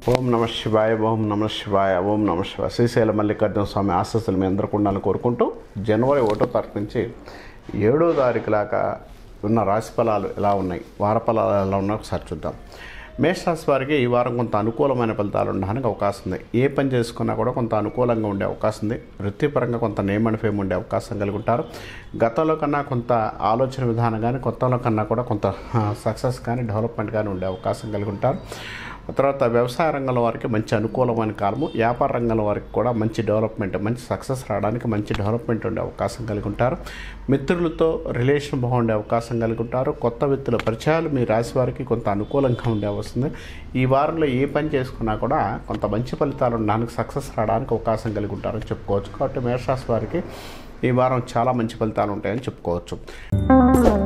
ఓం నమ శివాయ ఓం నమ శివాయ ఓం నమ శివాయ శ్రీశైల మల్లికార్జున స్వామి ఆశస్సులు మీ అందరికీ ఉండాలని కోరుకుంటూ జనవరి ఒకటో తారీఖు నుంచి ఏడో తారీఖు దాకా ఉన్న రాశి ఫలాలు ఎలా ఉన్నాయి వార ఫలాలు ఎలా ఉన్నాయో ఒకసారి చూద్దాం మేషరాశి వారికి ఈ వారం కొంత అనుకూలమైన ఫలితాలు ఉండడానికి అవకాశం ఉంది ఏ పని చేసుకున్నా కూడా కొంత అనుకూలంగా ఉండే అవకాశం ఉంది వృత్తిపరంగా కొంత నేమ్ అండ్ ఫేమ్ ఉండే అవకాశం కలిగి ఉంటారు గతంలో కన్నా కొంత ఆలోచన విధానం కానీ కొత్తలో కన్నా కూడా కొంత సక్సెస్ కానీ డెవలప్మెంట్ కానీ ఉండే అవకాశం కలిగి ఉంటారు తర్వాత వ్యవసాయ రంగంలో వారికి మంచి అనుకూలమైన కాలము వ్యాపార రంగంలో వారికి కూడా మంచి డెవలప్మెంట్ మంచి సక్సెస్ రావడానికి మంచి డెవలప్మెంట్ ఉండే అవకాశం కలిగి ఉంటారు మిత్రులతో రిలేషన్ బాగుండే అవకాశం కలిగి ఉంటారు కొత్త వ్యక్తుల పరిచయాలు మీ రాశి వారికి కొంత అనుకూలంగా ఉండే వస్తుంది ఈ వారంలో ఏ పని చేసుకున్నా కూడా కొంత మంచి ఫలితాలు ఉండడానికి సక్సెస్ రావడానికి అవకాశం కలిగి ఉంటారని చెప్పుకోవచ్చు కాబట్టి మేషరాశి వారికి ఈ వారం చాలా మంచి ఫలితాలు ఉంటాయని చెప్పుకోవచ్చు